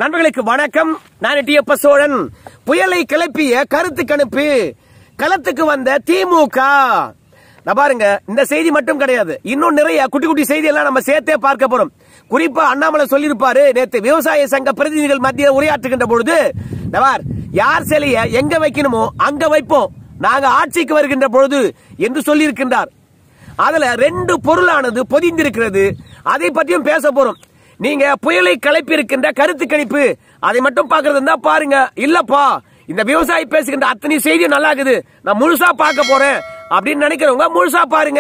நண்பர்களுக்கு வணக்கம் நான் டிஎப்ப சோழன் புயலை கிளப்பிய கருத்து கணிப்பு களத்துக்கு வந்த திமுக நான் பாருங்க இந்த செய்தி மட்டும் கிடையாது இன்னும் நிறைய குட்டி குட்டி செய்தி எல்லாம் நம்ம சேர்த்தே பார்க்க போறோம் குறிப்பா அண்ணாமலை சொல்லியிருப்பாரு நேத்து விவசாய சங்க பிரதிநிதிகள் மத்தியில் உரையாற்றுகின்ற பொழுது நவார் யார் சிலைய எங்க வைக்கணுமோ அங்க வைப்போம் நாங்க ஆட்சிக்கு வருகின்ற பொழுது என்று சொல்லியிருக்கின்றார் அதுல ரெண்டு பொருளானது பொதிந்திருக்கிறது அதை பற்றியும் பேச போறோம் நீங்க புயலை கிளப்பி இருக்கின்ற கருத்து கணிப்பு அதை மட்டும் பாக்குறது இருந்தா பாருங்க இல்லப்பா இந்த விவசாயி பேசுகின்ற அத்தனை செய்தியும் நல்லா இருக்குது நான் முழுசா பார்க்க போறேன் அப்படின்னு நினைக்கிறவங்க முழுசா பாருங்க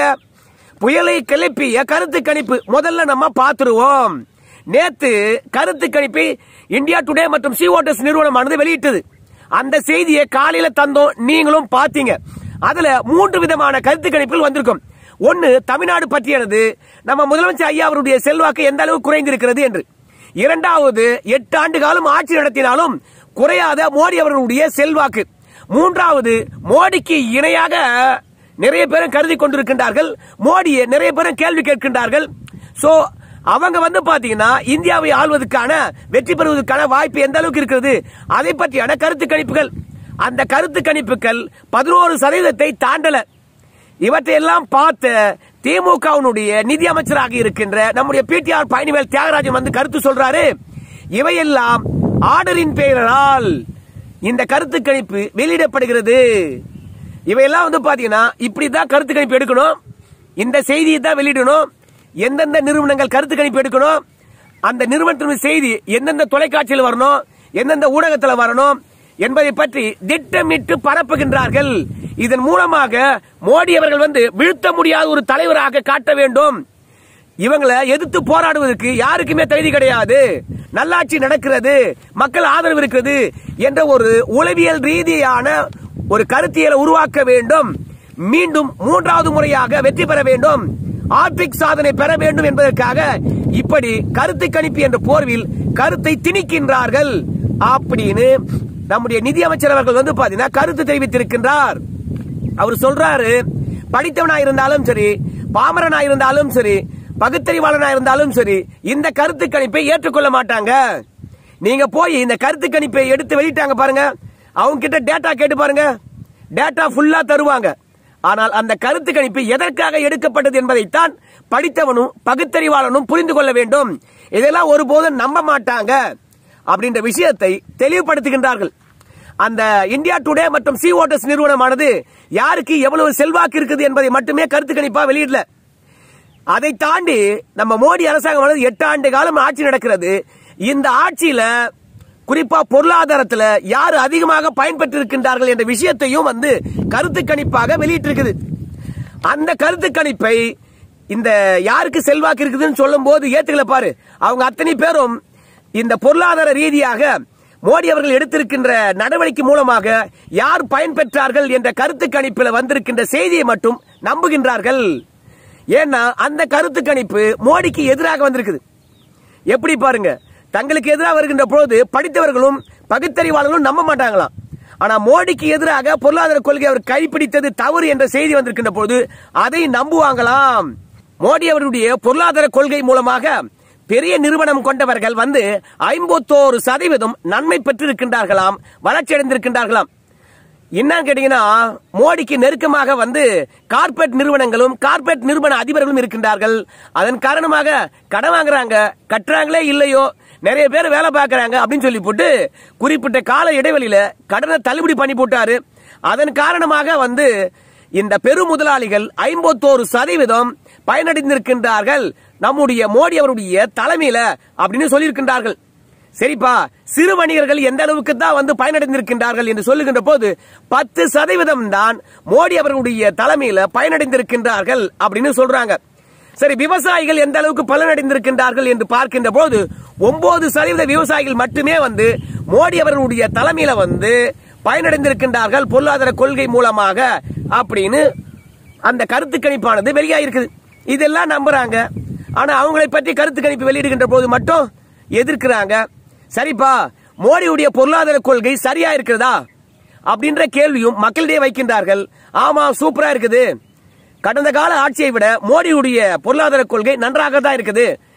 புயலை கிளப்பிய கருத்து கணிப்பு முதல்ல நம்ம பார்த்துருவோம் நேத்து கருத்து கணிப்பை இந்தியா டுடே மற்றும் சிஓடெஸ் நிறுவனமானது வெளியிட்டது அந்த செய்தியை காலையில தந்தோம் நீங்களும் பாத்தீங்க அதுல மூன்று விதமான கருத்து கணிப்புகள் வந்திருக்கும் ஒன்னு தமிழ்நாடு பற்றியானது நம்ம முதலமைச்சர் ஐயா அவருடைய செல்வாக்கு எந்த அளவு குறைந்திருக்கிறது என்று இரண்டாவது எட்டு ஆண்டு காலம் ஆட்சி நடத்தினாலும் குறையாத மோடி அவர்களுடைய செல்வாக்கு மூன்றாவது மோடிக்கு இணையாக நிறைய பேரும் கருதி கொண்டிருக்கின்றார்கள் மோடியை நிறைய பேரும் கேள்வி கேட்கின்றார்கள் சோ அவங்க வந்து பாத்தீங்கன்னா இந்தியாவை ஆள்வதற்கான வெற்றி பெறுவதற்கான வாய்ப்பு எந்த அளவுக்கு இருக்கிறது அதை பற்றியான கருத்து கணிப்புகள் அந்த கருத்து கணிப்புகள் பதினோரு சதவீதத்தை தாண்டல இவற்றையெல்லாம் பார்த்த திமுகவினுடைய நிதி அமைச்சராக இருக்கின்ற நம்முடைய பிடிஆர் பயணிவேல் தியாகராஜன் வந்து கருத்து சொல்றாரு இவையெல்லாம் ஆர்டரின் பெயரால் இந்த கருத்து கணிப்பு வெளியிடப்படுகிறது இவையெல்லாம் வந்து பாத்தீங்கன்னா இப்படிதான் கருத்து கணிப்பு எடுக்கணும் இந்த செய்தியை தான் வெளியிடணும் எந்தெந்த நிறுவனங்கள் கருத்து கணிப்பு எடுக்கணும் அந்த நிறுவனத்தின் செய்தி எந்தெந்த தொலைக்காட்சியில் வரணும் எந்தெந்த ஊடகத்தில் வரணும் என்பதை பற்றி திட்டமிட்டு பரப்புகின்றார்கள் இதன் மூலமாக மோடி அவர்கள் வந்து வீழ்த்த முடியாத ஒரு தலைவராக காட்ட வேண்டும் இவங்களை எதிர்த்து போராடுவதற்கு யாருக்குமே தகுதி கிடையாது நல்லாட்சி நடக்கிறது மக்கள் ஆதரவு இருக்கிறது என்ற ஒரு உளவியல் ரீதியான ஒரு கருத்தியலை உருவாக்க வேண்டும் மீண்டும் மூன்றாவது முறையாக வெற்றி பெற வேண்டும் ஆர்டிக் சாதனை பெற வேண்டும் என்பதற்காக இப்படி கருத்து கணிப்பு என்ற போர்வில் கருத்தை திணிக்கின்றார்கள் அப்படின்னு நம்முடைய நிதி அமைச்சர் அவர்கள் வந்து பாத்தீங்கன்னா கருத்து தெரிவித்திருக்கின்றார் அவர் சொல்றாரு படித்தவனா இருந்தாலும் சரி பாமரனா இருந்தாலும் சரி பகுத்தறிவாளனா இருந்தாலும் சரி இந்த கருத்து கணிப்பை ஏற்றுக்கொள்ள மாட்டாங்க நீங்க போய் இந்த கருத்து கணிப்பை எடுத்து வெளியிட்டாங்க பாருங்க அவங்க கிட்ட டேட்டா கேட்டு பாருங்க டேட்டா ஃபுல்லா தருவாங்க ஆனால் அந்த கருத்து கணிப்பு எதற்காக எடுக்கப்பட்டது என்பதைத்தான் படித்தவனும் பகுத்தறிவாளனும் புரிந்து கொள்ள வேண்டும் இதெல்லாம் ஒருபோதும் நம்ப மாட்டாங்க அப்படின்ற விஷயத்தை தெளிவுபடுத்துகின்றார்கள் அந்த இந்தியா டுடே மற்றும் சி ஓட்டர்ஸ் நிறுவனமானது யாருக்கு எவ்வளவு செல்வாக்கு இருக்குது என்பதை மட்டுமே கருத்து கணிப்பா வெளியிடல அதை தாண்டி நம்ம மோடி அரசாங்கம் எட்டு ஆண்டு காலம் ஆட்சி நடக்கிறது இந்த ஆட்சியில குறிப்பா பொருளாதாரத்துல யார் அதிகமாக பயன்பெற்றிருக்கின்றார்கள் என்ற விஷயத்தையும் வந்து கருத்து கணிப்பாக வெளியிட்டிருக்குது அந்த கருத்து கணிப்பை இந்த யாருக்கு செல்வாக்கு இருக்குதுன்னு சொல்லும் போது ஏத்துக்கல பாரு அவங்க அத்தனை பேரும் இந்த பொருளாதார ரீதியாக மோடி அவர்கள் எடுத்திருக்கின்ற நடவடிக்கை மூலமாக யார் பயன்பெற்றார்கள் என்ற கருத்து கணிப்பில் வந்திருக்கின்ற செய்தியை மட்டும் நம்புகின்றார்கள் ஏன்னா அந்த கருத்து கணிப்பு மோடிக்கு எதிராக வந்திருக்குது எப்படி பாருங்க தங்களுக்கு எதிராக வருகின்ற பொழுது படித்தவர்களும் பகுத்தறிவாளர்களும் நம்ப மாட்டாங்களாம் ஆனா மோடிக்கு எதிராக பொருளாதார கொள்கை அவர் கைப்பிடித்தது தவறு என்ற செய்தி வந்திருக்கின்ற பொழுது அதை நம்புவாங்களாம் மோடி அவருடைய பொருளாதார கொள்கை மூலமாக பெரிய நிறுவனம் கொண்டவர்கள் வந்து ஐம்பத்தோரு சதவீதம் நன்மை பெற்றிருக்கின்றார்களாம் வளர்ச்சி அடைந்திருக்கின்றார்களாம் என்னன்னு கேட்டீங்கன்னா மோடிக்கு நெருக்கமாக வந்து கார்பரேட் நிறுவனங்களும் கார்பரேட் நிறுவன அதிபர்களும் இருக்கின்றார்கள் அதன் காரணமாக கடன் வாங்குறாங்க கட்டுறாங்களே இல்லையோ நிறைய பேர் வேலை பார்க்கறாங்க அப்படின்னு சொல்லி போட்டு குறிப்பிட்ட கால இடைவெளியில கடனை தள்ளுபடி பண்ணி போட்டாரு அதன் காரணமாக வந்து இந்த பெரு முதலாளிகள் ஐம்பத்தோரு சதவீதம் பயனடைந்திருக்கின்றார்கள் நம்முடைய மோடி அவருடைய தலைமையில அப்படின்னு சொல்லியிருக்கின்றார்கள் சரிப்பா சிறு வணிகர்கள் எந்த அளவுக்கு தான் வந்து பயனடைந்திருக்கின்றார்கள் என்று சொல்லுகின்ற போது பத்து சதவீதம் தான் மோடி அவர்களுடைய தலைமையில பயனடைந்திருக்கின்றார்கள் அப்படின்னு சொல்றாங்க சரி விவசாயிகள் எந்த அளவுக்கு பலனடைந்திருக்கின்றார்கள் என்று பார்க்கின்ற போது ஒன்பது சதவீத விவசாயிகள் மட்டுமே வந்து மோடி அவர்களுடைய தலைமையில வந்து பயனடைந்திருக்கின்றார்கள் பொருளாதார கொள்கை மூலமாக அப்படின்னு அந்த கருத்து கணிப்பானது வெளியாயிருக்குது இதெல்லாம் நம்புறாங்க ஆனா அவங்களை பற்றி கருத்து கணிப்பு வெளியிடுகின்ற போது மட்டும் எதிர்க்கிறாங்க சரிப்பா மோடியுடைய பொருளாதார கொள்கை சரியா இருக்கிறதா அப்படின்ற கேள்வியும் மக்களிடையே வைக்கின்றார்கள் ஆமா சூப்பரா இருக்குது கடந்த கால ஆட்சியை விட மோடியுடைய பொருளாதார கொள்கை நன்றாக தான் இருக்குது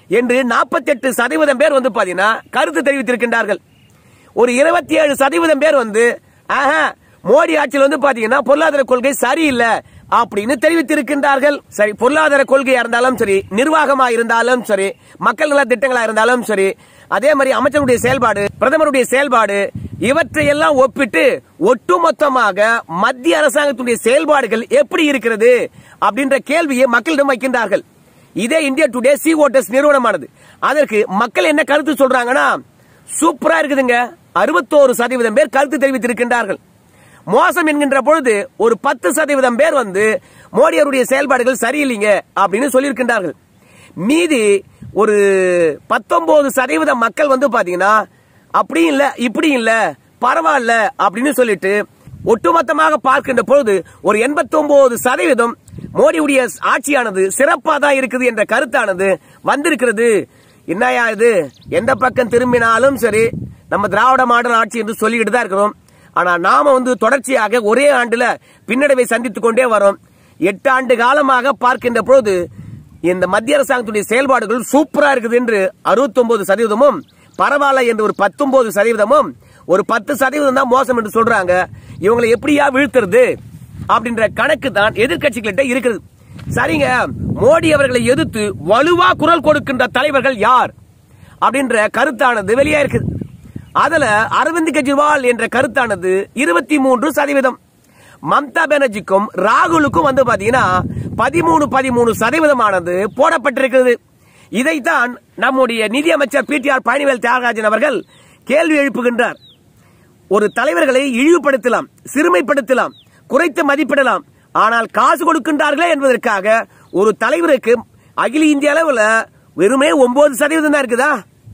என்று 48% சதவீதம் பேர் வந்து பாத்தீங்கன்னா கருத்து தெரிவித்திருக்கின்றார்கள் ஒரு இருபத்தி ஏழு சதவீதம் பேர் வந்து ஆஹா மோடி ஆட்சியில் வந்து பாத்தீங்கன்னா பொருளாதார கொள்கை சரியில்லை அப்படின்னு தெரிவித்திருக்கின்றார்கள் சரி பொருளாதார கொள்கையா இருந்தாலும் சரி நிர்வாகமா இருந்தாலும் சரி மக்கள் நல திட்டங்களா இருந்தாலும் சரி அதே மாதிரி அமைச்சருடைய செயல்பாடு பிரதமருடைய செயல்பாடு இவற்றையெல்லாம் ஒப்பிட்டு ஒட்டுமொத்தமாக மத்திய அரசாங்கத்துடைய செயல்பாடுகள் எப்படி இருக்கிறது அப்படின்ற கேள்வியை மக்களிடம் வைக்கின்றார்கள் இதே இந்தியா டுடே சி ஓட்டர்ஸ் நிறுவனமானது அதற்கு மக்கள் என்ன கருத்து சொல்றாங்கன்னா சூப்பரா இருக்குதுங்க அறுபத்தோரு சதவீதம் பேர் கருத்து தெரிவித்திருக்கின்றார்கள் மோசம் என்கின்ற பொழுது ஒரு பத்து சதவீதம் பேர் வந்து மோடி அவருடைய செயல்பாடுகள் சரியில்லைங்க அப்படின்னு சொல்லியிருக்கின்றார்கள் மீதி ஒரு பத்தொன்பது சதவீதம் மக்கள் வந்து பாத்தீங்கன்னா அப்படி இல்ல இப்படி இல்ல பரவாயில்ல அப்படின்னு சொல்லிட்டு ஒட்டுமொத்தமாக பார்க்கின்ற பொழுது ஒரு 89% சதவீதம் மோடியுடைய ஆட்சியானது சிறப்பா தான் இருக்குது என்ற கருத்தானது வந்திருக்கிறது என்னையா இது எந்த பக்கம் திரும்பினாலும் சரி நம்ம திராவிட மாடல் ஆட்சி என்று சொல்லிக்கிட்டு தான் இருக்கிறோம் ஆனா நாம வந்து தொடர்ச்சியாக ஒரே ஆண்டுல பின்னடைவை சந்தித்துக் கொண்டே வரோம் எட்டு ஆண்டு காலமாக பார்க்கின்ற பொழுது இந்த மத்திய அரசாங்கத்துடைய செயல்பாடுகள் சூப்பரா இருக்குது என்று 69% சதவீதமும் பரவாயில்ல என்று ஒரு 19% சதவீதமும் ஒரு பத்து சதவீதம் தான் மோசம் என்று சொல்றாங்க இவங்களை எப்படியா வீழ்த்துறது அப்படின்ற கணக்கு தான் எதிர்கட்சிகள்கிட்ட இருக்குது சரிங்க மோடி அவர்களை எதிர்த்து வலுவா குரல் கொடுக்கின்ற தலைவர்கள் யார் அப்படின்ற கருத்தானது வெளியா இருக்குது அதுல அரவிந்த் கெஜ்ரிவால் என்ற கருத்தானது இருபத்தி மூன்று சதவீதம் மம்தா பானர்ஜிக்கும் ராகுலுக்கும் வந்து பாத்தீங்கன்னா பதிமூணு பதிமூணு சதவீதமானது போடப்பட்டிருக்கிறது இதைத்தான் நம்முடைய நிதியமைச்சர் பிடிஆர் பழனிவேல் தியாகராஜன் அவர்கள் கேள்வி எழுப்புகின்றார் ஒரு தலைவர்களை இழிவுபடுத்தலாம் சிறுமைப்படுத்தலாம் குறைத்து மதிப்பிடலாம் ஆனால் காசு கொடுக்கின்றார்களே என்பதற்காக ஒரு தலைவருக்கு அகில இந்திய அளவுல வெறுமே ஒன்பது சதவீதம் தான் இருக்குதா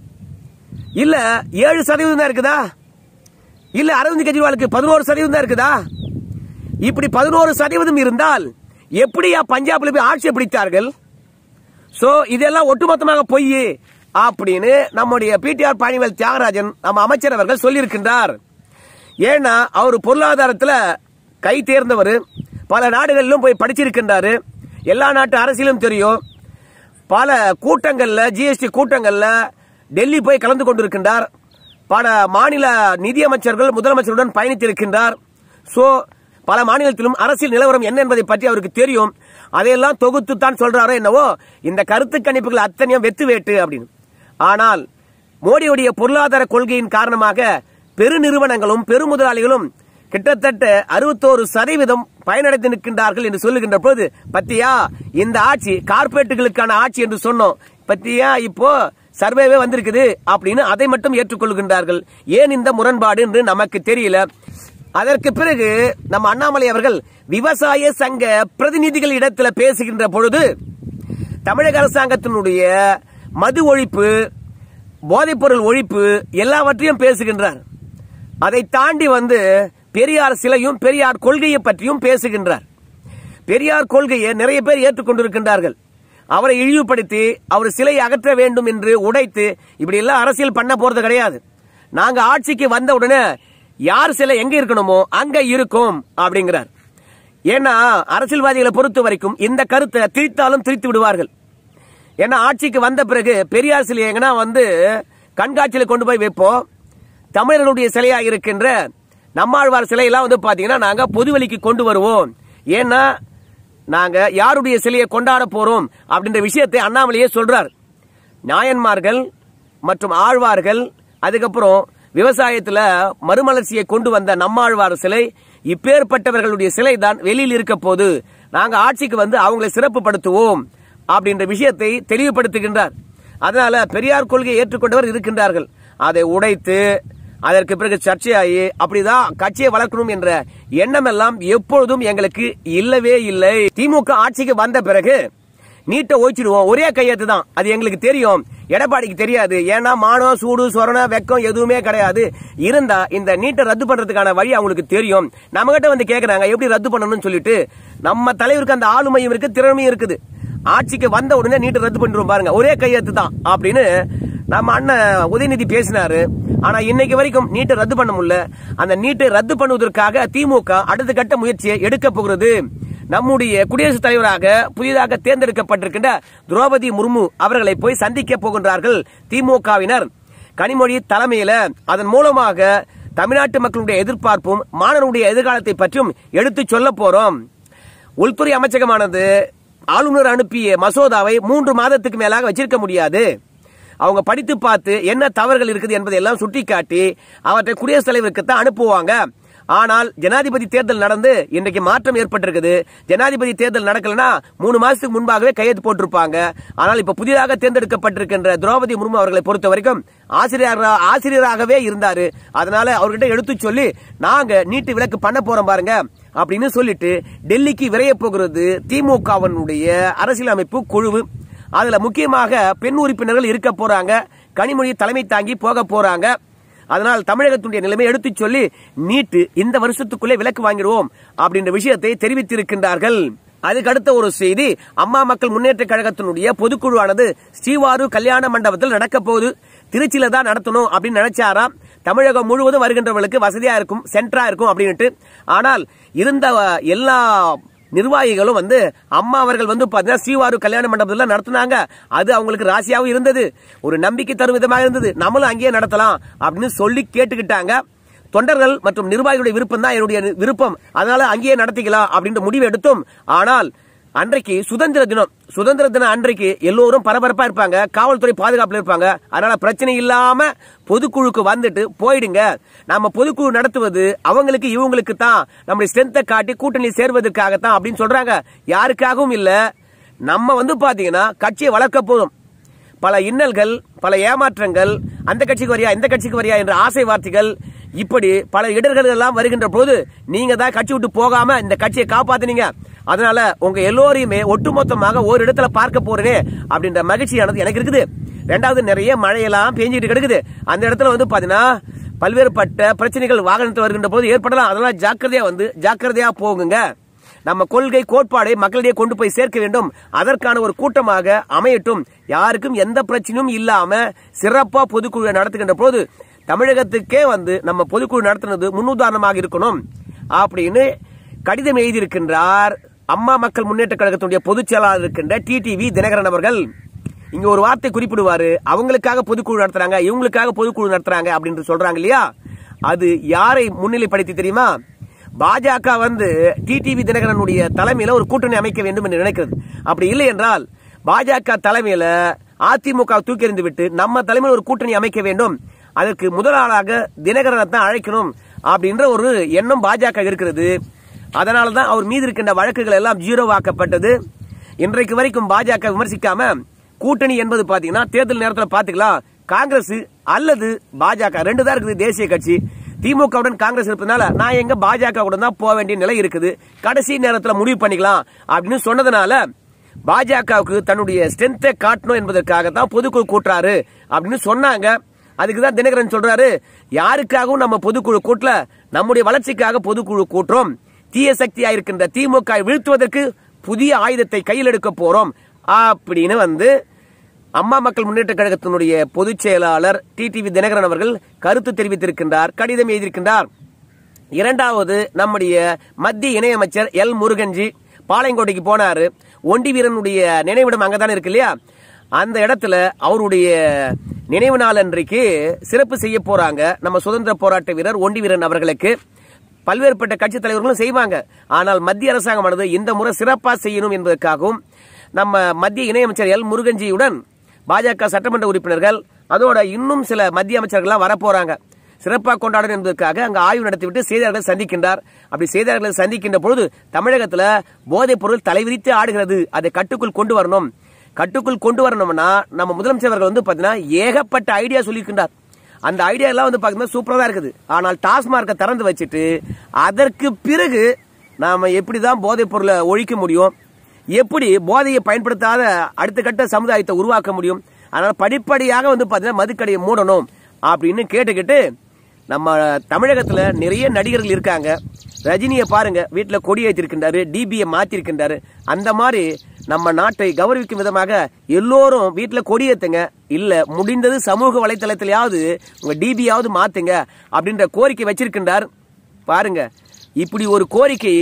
இல்ல ஏழு சதவீதம் தான் இருக்குதா இல்ல அரவிந்த் கெஜ்ரிவாலுக்கு பதினோரு சதவீதம் தான் இருக்குதா இப்படி பதினோரு சதவீதம் இருந்தால் எப்படியா பஞ்சாப்ல போய் ஆட்சியை பிடித்தார்கள் சோ இதெல்லாம் ஒட்டுமொத்தமாக பொய் அப்படின்னு நம்முடைய பிடிஆர் பழனிவேல் தியாகராஜன் நம்ம அமைச்சர் அவர்கள் சொல்லியிருக்கின்றார் ஏன்னா அவர் பொருளாதாரத்துல கை தேர்ந்தவர் பல நாடுகளிலும் போய் படிச்சிருக்கின்றாரு எல்லா நாட்டு அரசியலும் தெரியும் பல கூட்டங்கள்ல ஜிஎஸ்டி கூட்டங்கள்ல டெல்லி போய் கலந்து கொண்டிருக்கின்றார் பல மாநில நிதியமைச்சர்கள் முதலமைச்சருடன் பயணித்திருக்கின்றார் சோ பல மாநிலத்திலும் அரசியல் நிலவரம் என்ன என்பதை பற்றி அவருக்கு தெரியும் அதையெல்லாம் தொகுத்து தான் சொல்றாரோ என்னவோ இந்த கருத்து கணிப்புகள் அத்தனையும் வெத்து வேட்டு அப்படின்னு ஆனால் மோடியுடைய பொருளாதார கொள்கையின் காரணமாக பெருநிறுவனங்களும் பெருமுதலாளிகளும் கிட்டத்தட்ட அறுபத்தோரு சதவீதம் பயனடைந்து நிற்கின்றார்கள் என்று சொல்லுகின்ற போது பத்தியா இந்த ஆட்சி கார்பரேட்டுகளுக்கான ஆட்சி என்று சொன்னோம் பத்தியா இப்போ சர்வேவே வந்திருக்குது அப்படின்னு அதை மட்டும் ஏற்றுக்கொள்கின்றார்கள் ஏன் இந்த முரண்பாடு என்று நமக்கு தெரியல அதற்கு பிறகு நம்ம அண்ணாமலை அவர்கள் விவசாய சங்க பிரதிநிதிகள் இடத்துல பேசுகின்ற பொழுது தமிழக அரசாங்கத்தினுடைய மது ஒழிப்பு போதைப்பொருள் ஒழிப்பு எல்லாவற்றையும் பேசுகின்றார் அதை தாண்டி வந்து பெரியார் சிலையும் பெரியார் கொள்கையை பற்றியும் பேசுகின்றார் பெரியார் கொள்கையை நிறைய பேர் ஏற்றுக்கொண்டிருக்கின்றார்கள் அவரை இழிவுபடுத்தி அவர் சிலை அகற்ற வேண்டும் என்று உடைத்து இப்படி எல்லாம் அரசியல் பண்ண போறது கிடையாது நாங்க ஆட்சிக்கு வந்த உடனே யார் சிலை எங்க இருக்கணுமோ அங்க இருக்கும் அப்படிங்கிறார் ஏன்னா அரசியல்வாதிகளை பொறுத்த வரைக்கும் இந்த கருத்தை திரித்தாலும் திரித்து விடுவார்கள் ஏன்னா ஆட்சிக்கு வந்த பிறகு பெரியார் சிலை எங்கன்னா வந்து கண்காட்சியில கொண்டு போய் வைப்போம் தமிழர்களுடைய சிலையா இருக்கின்ற நம்மாழ்வார் சிலையெல்லாம் வந்து பாத்தீங்கன்னா நாங்க பொதுவெளிக்கு கொண்டு வருவோம் ஏன்னா நாங்க யாருடைய சிலையை கொண்டாட போறோம் அப்படின்ற விஷயத்தை அண்ணாமலையே சொல்றார் நாயன்மார்கள் மற்றும் ஆழ்வார்கள் அதுக்கப்புறம் விவசாயத்துல மறுமலர்ச்சியை கொண்டு வந்த நம்மாழ்வார் சிலை இப்பேற்பட்டவர்களுடைய சிலை தான் வெளியில் இருக்க போது நாங்க ஆட்சிக்கு வந்து அவங்களை சிறப்புப்படுத்துவோம் அப்படின்ற விஷயத்தை தெளிவுபடுத்துகின்றார் அதனால பெரியார் கொள்கையை ஏற்றுக்கொண்டவர் இருக்கின்றார்கள் அதை உடைத்து அதற்கு பிறகு சர்ச்சையாகி அப்படிதான் கட்சியை வளர்க்கணும் என்ற எண்ணம் எல்லாம் எப்பொழுதும் எங்களுக்கு இல்லவே இல்லை திமுக ஆட்சிக்கு வந்த பிறகு நீட்டை ஒழிச்சிடுவோம் ஒரே கையெழுத்து தான் அது எங்களுக்கு தெரியும் எடப்பாடிக்கு தெரியாது ஏன்னா மானம் சூடு சொரணம் வெக்கம் எதுவுமே கிடையாது இருந்தா இந்த நீட்டை ரத்து பண்றதுக்கான வழி அவங்களுக்கு தெரியும் நம்ம கிட்ட வந்து கேக்குறாங்க எப்படி ரத்து பண்ணணும்னு சொல்லிட்டு நம்ம தலைவருக்கு அந்த ஆளுமையும் இருக்கு திறமையும் இருக்குது ஆட்சிக்கு வந்த உடனே நீட்டை ரத்து பண்ணிடுவோம் பாருங்க ஒரே கையெழுத்து தான் அப்படின்னு நம்ம அண்ணன் உதயநிதி பேசினாரு ஆனா இன்னைக்கு வரைக்கும் நீட்டை ரத்து பண்ண முடியல அந்த நீட்டை ரத்து பண்ணுவதற்காக திமுக அடுத்த கட்ட முயற்சியை எடுக்க போகிறது நம்முடைய குடியரசுத் தலைவராக புதிதாக தேர்ந்தெடுக்கப்பட்டிருக்கின்ற திரௌபதி முர்மு அவர்களை போய் சந்திக்க போகின்றார்கள் திமுகவினர் கனிமொழி தலைமையில அதன் மூலமாக தமிழ்நாட்டு மக்களுடைய எதிர்பார்ப்பும் மாணவருடைய எதிர்காலத்தை பற்றியும் எடுத்து சொல்ல போறோம் உள்துறை அமைச்சகமானது ஆளுநர் அனுப்பிய மசோதாவை மூன்று மாதத்துக்கு மேலாக வச்சிருக்க முடியாது அவங்க படித்து பார்த்து என்ன தவறுகள் இருக்குது என்பதை எல்லாம் சுட்டிக்காட்டி அவற்றை குடியரசுத் தலைவருக்கு தான் அனுப்புவாங்க ஆனால் ஜனாதிபதி தேர்தல் நடந்து இன்றைக்கு மாற்றம் ஏற்பட்டிருக்குது ஜனாதிபதி தேர்தல் நடக்கலனா மூணு மாசத்துக்கு முன்பாகவே கையெழுத்து போட்டிருப்பாங்க ஆனால் இப்ப புதிதாக தேர்ந்தெடுக்கப்பட்டிருக்கின்ற திரௌபதி முர்மு அவர்களை பொறுத்த வரைக்கும் ஆசிரியர் ஆசிரியராகவே இருந்தாரு அதனால அவர்கிட்ட எடுத்து சொல்லி நாங்க நீட்டு விலக்கு பண்ண போறோம் பாருங்க அப்படின்னு சொல்லிட்டு டெல்லிக்கு விரைய போகிறது திமுகவனுடைய அரசியலமைப்பு குழு அதுல முக்கியமாக பெண் உறுப்பினர்கள் இருக்க போறாங்க கனிமொழி தலைமை தாங்கி போக போறாங்க அதனால் தமிழகத்துடைய நிலைமை எடுத்து சொல்லி நீட்டு இந்த வருஷத்துக்குள்ளே விலக்கு வாங்கிடுவோம் அப்படின்ற விஷயத்தை தெரிவித்திருக்கின்றார்கள் அதுக்கு அடுத்த ஒரு செய்தி அம்மா மக்கள் முன்னேற்ற கழகத்தினுடைய பொதுக்குழுவானது ஸ்ரீவாரு கல்யாண மண்டபத்தில் நடக்க போகுது திருச்சியில தான் நடத்தணும் அப்படின்னு நினைச்சாராம் தமிழகம் முழுவதும் வருகின்றவர்களுக்கு வசதியா இருக்கும் சென்டரா இருக்கும் அப்படின்ட்டு ஆனால் இருந்த எல்லா நிர்வாகிகளும் வந்து அம்மா அவர்கள் வந்து பாத்தீங்கன்னா ஸ்ரீவாரு கல்யாண மண்டபத்தில் நடத்தினாங்க அது அவங்களுக்கு ராசியாவும் இருந்தது ஒரு நம்பிக்கை தரும் விதமாக இருந்தது நம்மளும் அங்கேயே நடத்தலாம் அப்படின்னு சொல்லி கேட்டுக்கிட்டாங்க தொண்டர்கள் மற்றும் நிர்வாகிகளுடைய விருப்பம் தான் என்னுடைய விருப்பம் அதனால அங்கேயே நடத்திக்கலாம் அப்படின்ற முடிவு எடுத்தோம் ஆனால் அன்றைக்கு சுதந்திர தினம் சுதந்திர தினம் அன்றைக்கு எல்லோரும் பரபரப்பா இருப்பாங்க காவல்துறை பாதுகாப்புல இருப்பாங்க அதனால பிரச்சனை இல்லாம பொதுக்குழுக்கு வந்துட்டு போயிடுங்க நம்ம பொதுக்குழு நடத்துவது அவங்களுக்கு இவங்களுக்கு தான் நம்முடைய ஸ்ட்ரென்த்தை காட்டி கூட்டணி சேர்வதற்காகத்தான் அப்படின்னு சொல்றாங்க யாருக்காகவும் இல்ல நம்ம வந்து பாத்தீங்கன்னா கட்சியை வளர்க்க போதும் பல இன்னல்கள் பல ஏமாற்றங்கள் அந்த கட்சிக்கு வரியா இந்த கட்சிக்கு வரியா என்ற ஆசை வார்த்தைகள் இப்படி பல இடர்கள் எல்லாம் வருகின்ற போது நீங்க தான் கட்சி விட்டு போகாம இந்த கட்சியை காப்பாத்துனீங்க அதனால உங்க எல்லோரையுமே ஒட்டுமொத்தமாக ஒரு இடத்துல பார்க்க போறேனே அப்படின்ற மகிழ்ச்சியானது எனக்கு இருக்குது ரெண்டாவது நிறைய மழையெல்லாம் பெஞ்சிட்டு கிடக்குது அந்த இடத்துல வந்து பாத்தீங்கன்னா பல்வேறுபட்ட பிரச்சனைகள் வாகனத்தில் வருகின்ற போது ஏற்படலாம் அதனால ஜாக்கிரதையா வந்து ஜாக்கிரதையா போகுங்க நம்ம கொள்கை கோட்பாடை மக்களிடையே கொண்டு போய் சேர்க்க வேண்டும் அதற்கான ஒரு கூட்டமாக அமையட்டும் யாருக்கும் எந்த பிரச்சனையும் இல்லாம சிறப்பா பொதுக்குழு நடத்துகின்ற போது தமிழகத்துக்கே வந்து நம்ம பொதுக்குழு நடத்துனது முன்னுதாரணமாக இருக்கணும் அப்படின்னு கடிதம் எழுதியிருக்கின்றார் அம்மா மக்கள் முன்னேற்ற கழகத்தினுடைய பொதுச் செயலாளர் இருக்கின்ற டிடிவி தினகரன் அவர்கள் இங்க ஒரு வார்த்தை குறிப்பிடுவாரு அவங்களுக்காக பொதுக்குழு நடத்துறாங்க இவங்களுக்காக பொதுக்குழு நடத்துறாங்க அப்படின்னு சொல்றாங்க இல்லையா அது யாரை முன்னிலைப்படுத்தி தெரியுமா பாஜக வந்து டிடிவி தினகரனுடைய தலைமையில ஒரு கூட்டணி அமைக்க வேண்டும் என்று நினைக்கிறது அப்படி இல்லை என்றால் பாஜக தலைமையில அதிமுக தூக்கி எறிந்து விட்டு நம்ம தலைமையில் ஒரு கூட்டணி அமைக்க வேண்டும் அதற்கு முதலாளாக தினகரனை தான் அழைக்கணும் அப்படின்ற ஒரு எண்ணம் பாஜக இருக்கிறது அதனால தான் அவர் மீது இருக்கின்ற வழக்குகள் எல்லாம் ஜீரோவாக்கப்பட்டது இன்றைக்கு வரைக்கும் பாஜக விமர்சிக்காம கூட்டணி என்பது பாத்தீங்கன்னா தேர்தல் நேரத்தில் பாத்துக்கலாம் காங்கிரஸ் அல்லது பாஜக ரெண்டு தான் இருக்குது தேசிய கட்சி திமுகவுடன் காங்கிரஸ் இருப்பதனால நான் எங்க பாஜக கூட தான் போக வேண்டிய நிலை இருக்குது கடைசி நேரத்தில் முடிவு பண்ணிக்கலாம் அப்படின்னு சொன்னதுனால பாஜகவுக்கு தன்னுடைய ஸ்ட்ரென்த்தை காட்டணும் என்பதற்காக தான் பொதுக்குழு கூட்டுறாரு அப்படின்னு சொன்னாங்க அதுக்கு தான் தினகரன் சொல்றாரு யாருக்காகவும் நம்ம பொதுக்குழு கூட்டல நம்முடைய வளர்ச்சிக்காக பொதுக்குழு கூட்டுறோம் தீய சக்தியா இருக்கின்ற திமுக வீழ்த்துவதற்கு புதிய ஆயுதத்தை கையில் எடுக்க போறோம் அப்படின்னு வந்து அம்மா மக்கள் முன்னேற்ற கழகத்தினுடைய பொதுச் செயலாளர் டிடிவி தினகரன் அவர்கள் கருத்து தெரிவித்திருக்கின்றார் கடிதம் எழுதியிருக்கின்றார் இரண்டாவது நம்முடைய மத்திய இணையமைச்சர் எல் முருகன்ஜி பாளையங்கோட்டைக்கு போனாரு ஒண்டி வீரனுடைய நினைவிடம் அங்கதானே இருக்கு இல்லையா அந்த இடத்துல அவருடைய நினைவு நாள் அன்றைக்கு சிறப்பு செய்ய போறாங்க நம்ம சுதந்திர போராட்ட வீரர் ஒண்டி வீரன் அவர்களுக்கு பல்வேறுபட்ட கட்சி தலைவர்களும் செய்வாங்க ஆனால் மத்திய அரசாங்கமானது இந்த முறை சிறப்பா செய்யணும் என்பதற்காகவும் நம்ம மத்திய இணையமைச்சர் எல் முருகன்ஜியுடன் பாஜக சட்டமன்ற உறுப்பினர்கள் அதோட இன்னும் சில மத்திய அமைச்சர்கள்லாம் வரப்போறாங்க சிறப்பாக கொண்டாடணும் என்பதற்காக அங்க ஆய்வு நடத்திவிட்டு செய்தியாளர்களை சந்திக்கின்றார் அப்படி செய்தியாளர்களை சந்திக்கின்ற பொழுது தமிழகத்துல போதைப் பொருள் தலைவிரித்து ஆடுகிறது அதை கட்டுக்குள் கொண்டு வரணும் கட்டுக்குள் கொண்டு வரணும்னா நம்ம முதலமைச்சர் அவர்கள் வந்து பாத்தீங்கன்னா ஏகப்பட்ட ஐடியா சொல்லியிருக்கின்றார் அந்த ஐடியா எல்லாம் வந்து பாத்தீங்கன்னா சூப்பரா தான் இருக்குது ஆனால் டாஸ்மார்க்கை திறந்து வச்சுட்டு அதற்கு பிறகு நாம எப்படிதான் போதைப் பொருளை ஒழிக்க முடியும் எப்படி போதையை பயன்படுத்தாத அடுத்த கட்ட சமுதாயத்தை உருவாக்க முடியும் அதனால படிப்படியாக வந்து பாத்தீங்கன்னா மதுக்கடையை மூடணும் அப்படின்னு கேட்டுக்கிட்டு நம்ம தமிழகத்துல நிறைய நடிகர்கள் இருக்காங்க ரஜினியை பாருங்க வீட்டுல கொடி ஏற்றிருக்கின்றாரு டிபியை மாத்திருக்கின்றாரு அந்த மாதிரி நம்ம நாட்டை கௌரவிக்கும் விதமாக எல்லோரும் வீட்டுல கொடி ஏத்துங்க இல்ல முடிந்தது சமூக வலைத்தளத்திலேயாவது உங்க டிபியாவது மாத்துங்க அப்படின்ற கோரிக்கை வச்சிருக்கின்றார் பாருங்க இப்படி ஒரு கோரிக்கை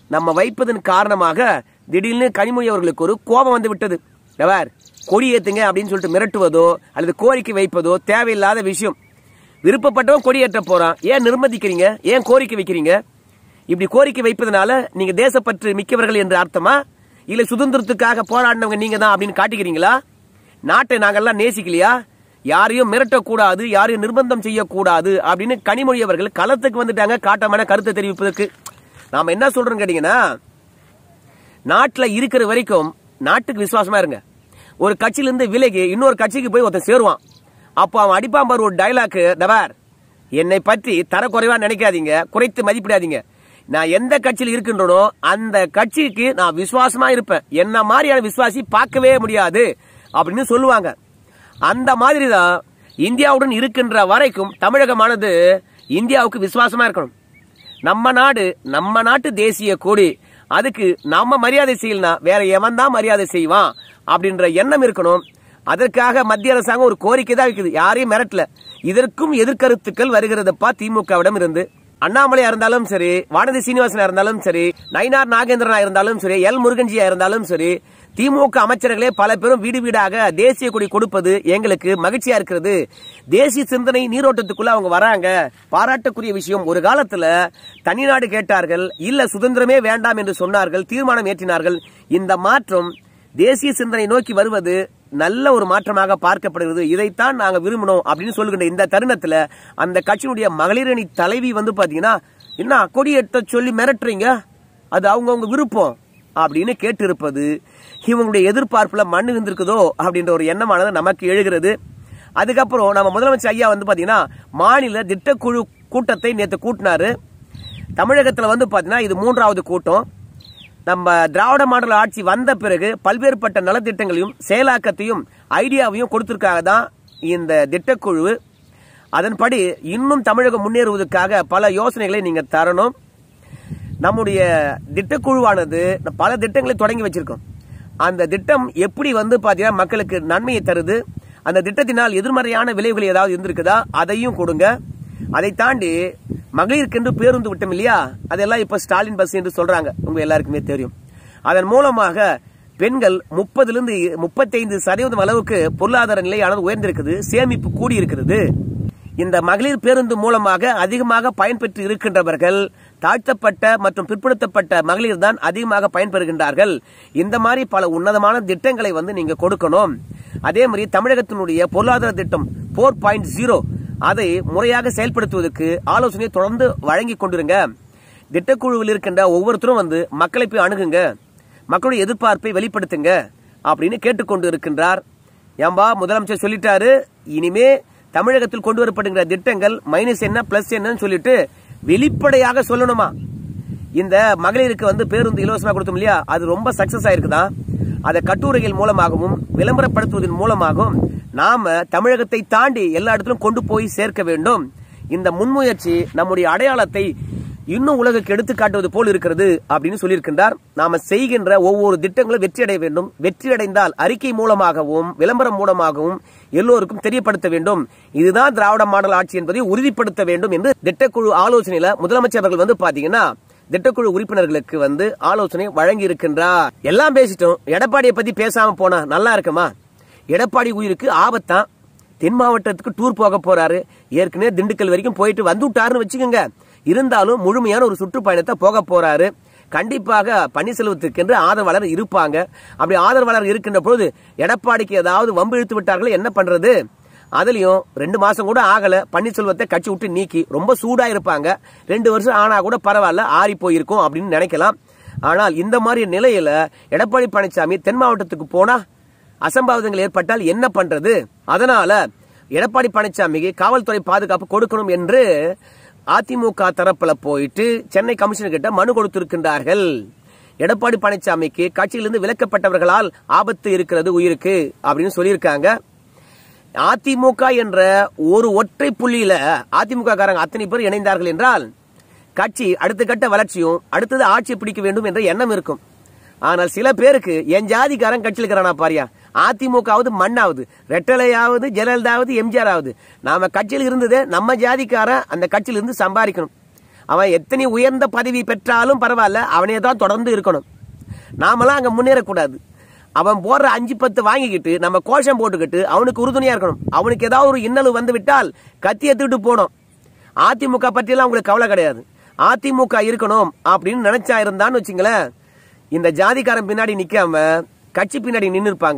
நம்ம வைப்பதன் காரணமாக திடீர்னு கனிமொழி அவர்களுக்கு ஒரு கோபம் வந்து விட்டது எவர் கொடி ஏத்துங்க அப்படின்னு சொல்லிட்டு மிரட்டுவதோ அல்லது கோரிக்கை வைப்பதோ தேவையில்லாத விஷயம் விருப்பப்பட்டவன் கொடி ஏற்ற போறான் ஏன் நிர்பந்திக்கிறீங்க ஏன் கோரிக்கை வைக்கிறீங்க இப்படி கோரிக்கை வைப்பதனால நீங்க தேசப்பற்று மிக்கவர்கள் என்று அர்த்தமா இல்ல சுதந்திரத்துக்காக போராடினவங்க நீங்க தான் அப்படின்னு காட்டிக்கிறீங்களா நாட்டை நாங்கெல்லாம் நேசிக்கலையா யாரையும் மிரட்டக்கூடாது யாரையும் நிர்பந்தம் செய்யக்கூடாது அப்படின்னு கனிமொழி அவர்கள் களத்துக்கு வந்துட்டாங்க காட்டமான கருத்தை தெரிவிப்பதற்கு நாம என்ன சொல்றோம் கேட்டீங்கன்னா நாட்டுல இருக்கிற வரைக்கும் நாட்டுக்கு விசுவாசமா இருங்க ஒரு கட்சியில இருந்து விலகி இன்னொரு கட்சிக்கு போய் ஒருத்தன் சேருவான் அப்போ அவன் அடிப்பான் பாரு ஒரு டைலாக் தவார் என்னை பற்றி தரக்குறைவா நினைக்காதீங்க குறைத்து மதிப்பிடாதீங்க நான் எந்த கட்சியில் இருக்கின்றனோ அந்த கட்சிக்கு நான் விசுவாசமா இருப்பேன் என்ன மாதிரியான விசுவாசி பார்க்கவே முடியாது அப்படின்னு சொல்லுவாங்க அந்த மாதிரி தான் இந்தியாவுடன் இருக்கின்ற வரைக்கும் தமிழகமானது இந்தியாவுக்கு விசுவாசமா இருக்கணும் நம்ம நாடு நம்ம நாட்டு தேசிய கொடி அதுக்கு நம்ம மரியாதை செய்யலனா வேற எவன் தான் மரியாதை செய்வான் அப்படின்ற எண்ணம் இருக்கணும் அதற்காக மத்திய அரசாங்கம் ஒரு கோரிக்கை தான் வைக்குது யாரையும் மிரட்டல இதற்கும் எதிர்கருத்துக்கள் வருகிறதப்பா திமுகவிடம் இருந்து அண்ணாமலையா இருந்தாலும் சரி வானதி சீனிவாசனா இருந்தாலும் சரி நயினார் நாகேந்திரனா இருந்தாலும் சரி எல் முருகன்ஜியா இருந்தாலும் சரி திமுக அமைச்சர்களே பல பேரும் வீடு வீடாக தேசிய கொடி கொடுப்பது எங்களுக்கு மகிழ்ச்சியா இருக்கிறது தேசிய சிந்தனை நீரோட்டத்துக்குள்ள அவங்க வராங்க பாராட்டக்கூடிய விஷயம் ஒரு காலத்துல தனிநாடு கேட்டார்கள் இல்ல சுதந்திரமே வேண்டாம் என்று சொன்னார்கள் தீர்மானம் ஏற்றினார்கள் இந்த மாற்றம் தேசிய சிந்தனை நோக்கி வருவது நல்ல ஒரு மாற்றமாக பார்க்கப்படுகிறது இதைத்தான் நாங்க விரும்பினோம் அப்படின்னு சொல்லுகின்ற இந்த தருணத்துல அந்த கட்சியினுடைய மகளிரணி தலைவி வந்து பாத்தீங்கன்னா என்ன கொடி எட்ட சொல்லி மிரட்டுறீங்க அது அவங்கவுங்க விருப்பம் அப்படின்னு கேட்டிருப்பது இவங்களுடைய எதிர்பார்ப்புல மண்ணு இருந்திருக்குதோ அப்படின்ற ஒரு எண்ணமானது நமக்கு எழுகிறது அதுக்கப்புறம் நம்ம முதலமைச்சர் ஐயா வந்து பாத்தீங்கன்னா மாநில திட்டக்குழு கூட்டத்தை நேற்று கூட்டினாரு தமிழகத்துல வந்து பாத்தீங்கன்னா இது மூன்றாவது கூட்டம் நம்ம திராவிட மாடல் ஆட்சி வந்த பிறகு பல்வேறுபட்ட நலத்திட்டங்களையும் செயலாக்கத்தையும் ஐடியாவையும் கொடுத்திருக்காக தான் இந்த திட்டக்குழு அதன்படி இன்னும் தமிழகம் முன்னேறுவதற்காக பல யோசனைகளை நீங்க தரணும் நம்முடைய திட்டக்குழுவானது பல திட்டங்களை தொடங்கி வச்சிருக்கோம் அந்த திட்டம் எப்படி வந்து பாத்தீங்கன்னா மக்களுக்கு நன்மையை தருது அந்த திட்டத்தினால் எதிர்மறையான விளைவுகள் ஏதாவது இருந்திருக்குதா அதையும் கொடுங்க அதை தாண்டி மகளிருக்கென்று பேருந்து விட்டம் இல்லையா அதெல்லாம் இப்ப ஸ்டாலின் பஸ் என்று சொல்றாங்க உங்க எல்லாருக்குமே தெரியும் அதன் மூலமாக பெண்கள் முப்பதுல இருந்து முப்பத்தைந்து சதவீதம் அளவுக்கு பொருளாதார நிலையானது உயர்ந்திருக்குது சேமிப்பு கூடி இருக்கிறது இந்த மகளிர் பேருந்து மூலமாக அதிகமாக பயன்பெற்று இருக்கின்றவர்கள் தாழ்த்தப்பட்ட மற்றும் பிற்படுத்தப்பட்ட மகளிர் தான் அதிகமாக பயன்பெறுகின்றார்கள் இந்த மாதிரி பல உன்னதமான திட்டங்களை வந்து நீங்க கொடுக்கணும் அதே மாதிரி தமிழகத்தினுடைய பொருளாதார திட்டம் போர் பாயிண்ட் ஜீரோ அதை முறையாக செயல்படுத்துவதற்கு ஆலோசனை தொடர்ந்து வழங்கி கொண்டிருங்க திட்டக்குழுவில் இருக்கின்ற ஒவ்வொருத்தரும் வந்து மக்களை போய் அணுகுங்க மக்களுடைய எதிர்பார்ப்பை வெளிப்படுத்துங்க அப்படின்னு கேட்டுக்கொண்டு இருக்கின்றார் ஏம்பா முதலமைச்சர் சொல்லிட்டாரு இனிமே தமிழகத்தில் கொண்டு வரப்படுகிற திட்டங்கள் மைனஸ் என்ன பிளஸ் என்னன்னு சொல்லிட்டு வெளிப்படையாக சொல்லணுமா இந்த மகளிருக்கு வந்து பேருந்து இலவசமா கொடுத்தோம் இல்லையா அது ரொம்ப சக்சஸ் ஆயிருக்குதான் அதை கட்டுரைகள் மூலமாகவும் விளம்பரப்படுத்துவதன் மூலமாகவும் நாம தமிழகத்தை தாண்டி எல்லா இடத்திலும் கொண்டு போய் சேர்க்க வேண்டும் இந்த முன்முயற்சி நம்முடைய அடையாளத்தை இன்னும் உலகுக்கு எடுத்து காட்டுவது போல் இருக்கிறது அப்படின்னு சொல்லியிருக்கின்றார் நாம செய்கின்ற ஒவ்வொரு திட்டங்களும் வெற்றி அடைய வேண்டும் வெற்றி அடைந்தால் அறிக்கை மூலமாகவும் விளம்பரம் மூலமாகவும் எல்லோருக்கும் தெரியப்படுத்த வேண்டும் இதுதான் திராவிட மாடல் ஆட்சி என்பதை உறுதிப்படுத்த வேண்டும் என்று திட்டக்குழு ஆலோசனையில முதலமைச்சர் அவர்கள் வந்து பாத்தீங்கன்னா திட்டக்குழு உறுப்பினர்களுக்கு வந்து ஆலோசனை வழங்கி இருக்கின்றார் எல்லாம் பேசிட்டோம் எடப்பாடியை பத்தி பேசாம போனா நல்லா இருக்குமா எடப்பாடி உயிருக்கு ஆபத்தான் தென் மாவட்டத்துக்கு டூர் போக போறாரு ஏற்கனவே திண்டுக்கல் வரைக்கும் போயிட்டு வந்து விட்டாருன்னு வச்சுக்கோங்க இருந்தாலும் முழுமையான ஒரு சுற்றுப்பயணத்தை போக போறாரு கண்டிப்பாக பன்னீர்செல்வத்துக்கு என்று ஆதரவாளர் இருப்பாங்க அப்படி ஆதரவாளர் இருக்கின்ற பொழுது எடப்பாடிக்கு ஏதாவது வம்பு இழுத்து விட்டார்கள் என்ன பண்றது அதுலயும் ரெண்டு மாசம் கூட ஆகல பன்னீர்செல்வத்தை கட்சி விட்டு நீக்கி ரொம்ப சூடா இருப்பாங்க ரெண்டு வருஷம் ஆனா கூட பரவாயில்ல ஆறி போயிருக்கும் அப்படின்னு நினைக்கலாம் ஆனால் இந்த மாதிரி நிலையில எடப்பாடி பழனிசாமி தென் மாவட்டத்துக்கு போனா அசம்பாவிதங்கள் ஏற்பட்டால் என்ன பண்றது அதனால எடப்பாடி பழனிசாமிக்கு காவல்துறை பாதுகாப்பு கொடுக்கணும் என்று அதிமுக தரப்புல போயிட்டு சென்னை கமிஷனர் கிட்ட மனு கொடுத்திருக்கின்றார்கள் எடப்பாடி பழனிசாமிக்கு கட்சியிலிருந்து விலக்கப்பட்டவர்களால் ஆபத்து இருக்கிறது உயிருக்கு அப்படின்னு சொல்லியிருக்காங்க அதிமுக என்ற ஒரு ஒற்றை புள்ளியில அதிமுக காரங்க அத்தனை பேர் இணைந்தார்கள் என்றால் கட்சி அடுத்த கட்ட வளர்ச்சியும் அடுத்தது ஆட்சி பிடிக்க வேண்டும் என்ற எண்ணம் இருக்கும் ஆனால் சில பேருக்கு என் ஜாதிக்காரன் கட்சியில் இருக்கிறானா பாரியா அதிமுகவது மண்ணாவது ரெட்டலையாவது ஜெயலலிதாவது எம்ஜிஆர் ஆகுது நாம கட்சியில் இருந்ததே நம்ம ஜாதிக்காரன் அந்த கட்சியில இருந்து சம்பாதிக்கணும் அவன் எத்தனை உயர்ந்த பதவி பெற்றாலும் பரவாயில்ல அவனே தான் தொடர்ந்து இருக்கணும் நாமெல்லாம் அங்க முன்னேறக்கூடாது அவன் போடுற அஞ்சு பத்து வாங்கிக்கிட்டு நம்ம கோஷம் போட்டுக்கிட்டு அவனுக்கு உறுதுணையா இருக்கணும் அவனுக்கு ஏதாவது ஒரு இன்னல் வந்து விட்டால் கத்தி எடுத்துக்கிட்டு போனோம் அதிமுக பற்றியெல்லாம் உங்களுக்கு கவலை கிடையாது அதிமுக இருக்கணும் அப்படின்னு நினைச்சா இருந்தான்னு வச்சுங்களேன் இந்த ஜாதிக்காரன் பின்னாடி நிக்காம கட்சி பின்னாடி நின்று இருப்பாங்க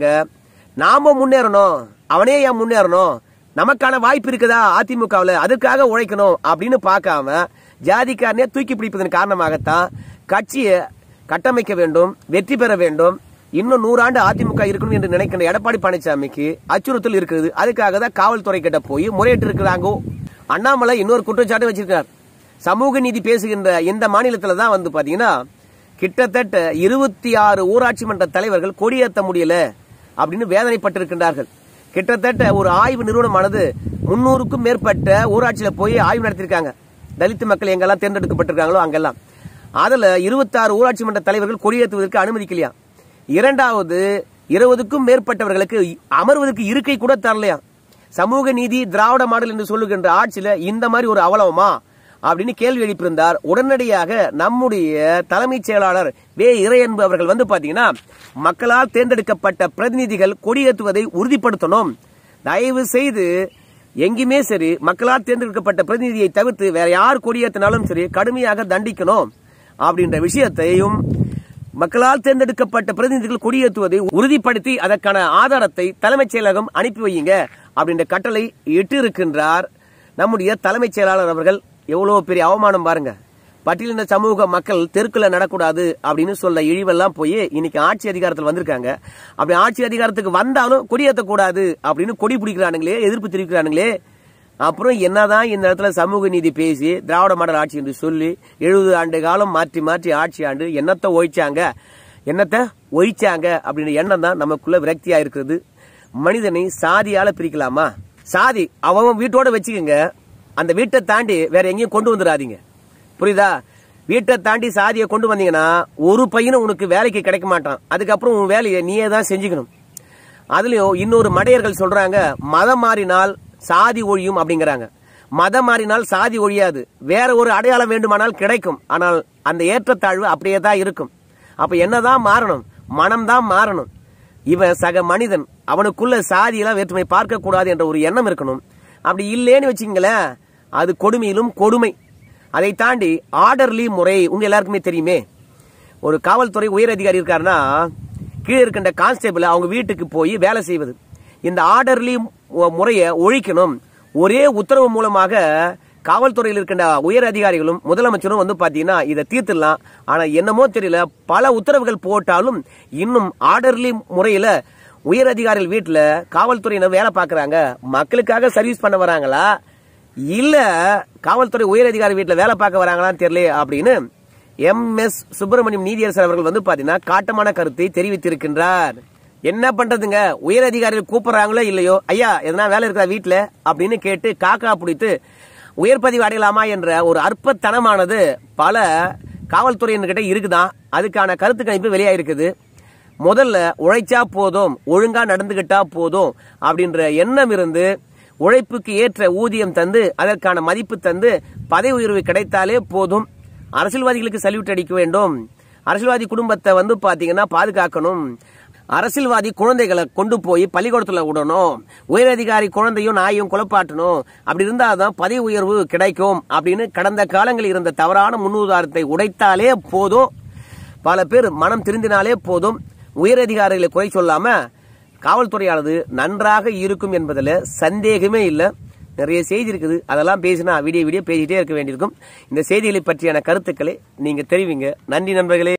நாம முன்னேறணும் அவனே ஏன் முன்னேறணும் நமக்கான வாய்ப்பு இருக்குதா அதிமுகவில் அதுக்காக உழைக்கணும் அப்படின்னு பார்க்காம ஜாதிக்காரனே தூக்கி பிடிப்பதன் காரணமாகத்தான் கட்சியை கட்டமைக்க வேண்டும் வெற்றி பெற வேண்டும் இன்னும் நூறாண்டு அதிமுக இருக்கணும் என்று நினைக்கிற எடப்பாடி பழனிசாமிக்கு அச்சுறுத்தல் இருக்குது அதுக்காக தான் காவல்துறை கிட்ட போய் முறையிட்டு இருக்கிறாங்க அண்ணாமலை இன்னொரு குற்றச்சாட்டு வச்சிருக்கார் சமூக நீதி பேசுகின்ற இந்த மாநிலத்துல தான் வந்து பாத்தீங்கன்னா கிட்டத்தட்ட இருபத்தி ஆறு ஊராட்சி மன்ற தலைவர்கள் கொடியேற்ற முடியல அப்படின்னு வேதனைப்பட்டிருக்கின்றார்கள் கிட்டத்தட்ட ஒரு ஆய்வு நிறுவனமானது முன்னூறுக்கும் மேற்பட்ட ஊராட்சியில போய் ஆய்வு நடத்திருக்காங்க தலித் மக்கள் எங்கெல்லாம் தேர்ந்தெடுக்கப்பட்டிருக்காங்களோ அங்கெல்லாம் அதுல இருபத்தாறு ஊராட்சி மன்ற தலைவர்கள் கொடியேற்றுவதற்கு அனுமதிக்கலையா இரண்டாவது இருபதுக்கும் மேற்பட்டவர்களுக்கு அமர்வதற்கு இருக்கை கூட தரலையா சமூக நீதி திராவிட மாடல் என்று சொல்லுகின்ற ஆட்சியில இந்த மாதிரி ஒரு அவலமா அப்படின்னு கேள்வி எழுப்பியிருந்தார் உடனடியாக நம்முடைய தலைமைச் செயலாளர் வே இறையன்பு அவர்கள் வந்து பாத்தீங்கன்னா மக்களால் தேர்ந்தெடுக்கப்பட்ட பிரதிநிதிகள் கொடியேற்றுவதை உறுதிப்படுத்தணும் தயவு செய்து எங்கேயுமே சரி மக்களால் தேர்ந்தெடுக்கப்பட்ட பிரதிநிதியை தவிர்த்து வேற யார் கொடியேற்றினாலும் சரி கடுமையாக தண்டிக்கணும் அப்படின்ற விஷயத்தையும் மக்களால் தேர்ந்தெடுக்கப்பட்ட பிரதிநிதிகள் கொடியேற்றுவதை உறுதிப்படுத்தி அதற்கான ஆதாரத்தை தலைமைச் செயலகம் அனுப்பி வையுங்க அப்படின்ற கட்டளை இட்டு இருக்கின்றார் நம்முடைய தலைமைச் செயலாளர் அவர்கள் எவ்வளவு பெரிய அவமானம் பாருங்க பட்டியலின சமூக மக்கள் தெருக்குல நடக்கூடாது அப்படின்னு சொல்ல இழிவெல்லாம் போய் இன்னைக்கு ஆட்சி அதிகாரத்தில் வந்திருக்காங்க அப்படி ஆட்சி அதிகாரத்துக்கு வந்தாலும் கொடியேற்றக்கூடாது அப்படின்னு கொடி பிடிக்கிறானுங்களே எதிர்ப்பு தெரிவிக்கிறானுங்களே அப்புறம் என்னதான் இந்த இடத்துல சமூக நீதி பேசி திராவிட மாடல் ஆட்சி என்று சொல்லி எழுபது ஆண்டு காலம் மாற்றி மாற்றி ஆட்சி ஆண்டு என்னத்தை ஒழிச்சாங்க என்னத்தை ஒழிச்சாங்க அப்படின்ற எண்ணம் தான் நமக்குள்ள விரக்தியா இருக்கிறது மனிதனை சாதியால பிரிக்கலாமா சாதி அவன் வீட்டோட வச்சுக்கோங்க அந்த வீட்டை தாண்டி வேற எங்கேயும் கொண்டு வந்துடாதீங்க புரியுதா வீட்டை தாண்டி சாதியை கொண்டு வந்தீங்கன்னா ஒரு பையனும் உனக்கு வேலைக்கு கிடைக்க மாட்டான் அதுக்கப்புறம் உன் வேலையை நீயே தான் செஞ்சுக்கணும் அதுலயும் இன்னொரு மடையர்கள் சொல்றாங்க மதம் மாறினால் சாதி ஒழியும் அப்படிங்கிறாங்க மதம் மாறினால் சாதி ஒழியாது வேற ஒரு அடையாளம் வேண்டுமானால் கிடைக்கும் ஆனால் அந்த ஏற்றத்தாழ்வு அப்படியே தான் இருக்கும் அப்ப என்னதான் மாறணும் மனம்தான் மாறணும் இவன் சக மனிதன் அவனுக்குள்ள சாதியெல்லாம் வேற்றுமை பார்க்க கூடாது என்ற ஒரு எண்ணம் இருக்கணும் அப்படி இல்லேன்னு வச்சுங்களேன் அது கொடுமையிலும் கொடுமை அதை தாண்டி ஆர்டர்லி முறை உங்க எல்லாருக்குமே தெரியுமே ஒரு காவல்துறை உயர் அதிகாரி இருக்காருன்னா கீழே இருக்கின்ற கான்ஸ்டபிள் அவங்க வீட்டுக்கு போய் வேலை செய்வது இந்த ஆர்டர்லி முறையை ஒழிக்கணும் ஒரே உத்தரவு மூலமாக காவல்துறையில் இருக்கின்ற உயர் அதிகாரிகளும் முதலமைச்சரும் வந்து பாத்தீங்கன்னா இதை தீர்த்திடலாம் ஆனா என்னமோ தெரியல பல உத்தரவுகள் போட்டாலும் இன்னும் ஆர்டர்லி முறையில உயர் அதிகாரிகள் வீட்டுல காவல்துறையினர் வேலை பார்க்கறாங்க மக்களுக்காக சர்வீஸ் பண்ண வராங்களா இல்ல காவல்துறை உயர் அதிகாரி வீட்டுல வேலை பார்க்க வராங்களான்னு தெரியல அப்படின்னு எம் எஸ் சுப்பிரமணியம் நீதியரசர் அவர்கள் வந்து பாத்தீங்கன்னா காட்டமான கருத்தை தெரிவித்திருக்கின்றார் என்ன பண்றதுங்க உயர் அதிகாரிகள் கூப்பிடுறாங்களோ இல்லையோ ஐயா எதனா வேலை இருக்கா வீட்டுல அப்படின்னு கேட்டு காக்கா பிடித்து உயர் பதிவு அடையலாமா என்ற ஒரு அற்பத்தனமானது பல காவல்துறையினர்கிட்ட இருக்குதான் அதுக்கான கருத்து கணிப்பு வெளியாயிருக்குது முதல்ல உழைச்சா போதும் ஒழுங்கா நடந்துகிட்டா போதும் அப்படின்ற எண்ணம் இருந்து உழைப்புக்கு ஏற்ற ஊதியம் தந்து அதற்கான மதிப்பு தந்து பதவி உயர்வு கிடைத்தாலே போதும் அரசியல்வாதிகளுக்கு சல்யூட் அடிக்க வேண்டும் அரசியல்வாதி குடும்பத்தை வந்து பாத்தீங்கன்னா பாதுகாக்கணும் அரசியல்வாதி குழந்தைகளை கொண்டு போய் பள்ளிக்கூடத்துல விடணும் உயரதிகாரி குழந்தையும் நாயும் குழப்பாட்டணும் அப்படி இருந்தாதான் பதவி உயர்வு கிடைக்கும் அப்படின்னு கடந்த காலங்களில் இருந்த தவறான முன்னுதாரணத்தை உடைத்தாலே போதும் பல பேர் மனம் திருந்தினாலே போதும் உயரதிகாரிகளை குறை சொல்லாம காவல்துறையானது நன்றாக இருக்கும் என்பதில் சந்தேகமே இல்லை நிறைய செய்தி இருக்குது அதெல்லாம் பேசினா விடிய விடிய பேசிட்டே இருக்க வேண்டியிருக்கும் இந்த செய்திகளை பற்றியான கருத்துக்களை நீங்க தெரிவிங்க நன்றி நண்பர்களே